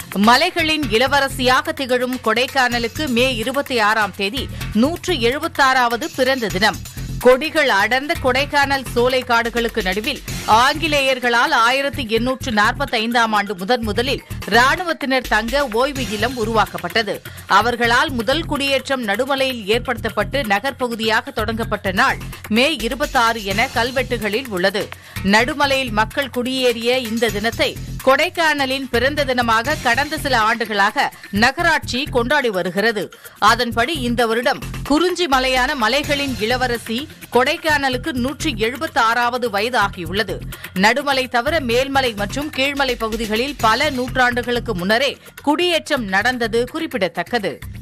மலைகளின் இளவரசியாக திகழும் கொடைக்கானலுக்கு மே இருபத்தி ஆறாம் தேதி நூற்று எழுபத்தாறாவது பிறந்த தினம் கொடிகள் அடர்ந்த கொடைக்கானல் சோலை காடுகளுக்கு நடுவில் ஆங்கிலேயர்களால் ஆயிரத்தி எண்ணூற்று நாற்பத்தி ஐந்தாம் ஆண்டு முதன் முதலில் ராணுவத்தினர் தங்க ஓய்வு இல்லம் உருவாக்கப்பட்டது அவர்களால் முதல் குடியேற்றம் நடுமலையில் ஏற்படுத்தப்பட்டு நகர்ப்பகுதியாக தொடங்கப்பட்ட நாள் மே இருபத்தாறு என கல்வெட்டுகளில் உள்ளது நடுமலையில் மக்கள் குடியேறிய இந்த தினத்தை கொடைக்கானலின் பிறந்த தினமாக கடந்த சில ஆண்டுகளாக நகராட்சி கொண்டாடி வருகிறது அதன்படி இந்த வருடம் குறிஞ்சி மலையான மலைகளின் இளவரசி கொடைக்கானலுக்கு நூற்றி எழுபத்தி ஆறாவது வயது ஆகியுள்ளது நடுமலை தவிர மேல்மலை மற்றும் கீழ்மலை பகுதிகளில் பல நூற்றாண்டுகளுக்கு முன்னரே குடியேற்றம் நடந்தது குறிப்பிடத்தக்கது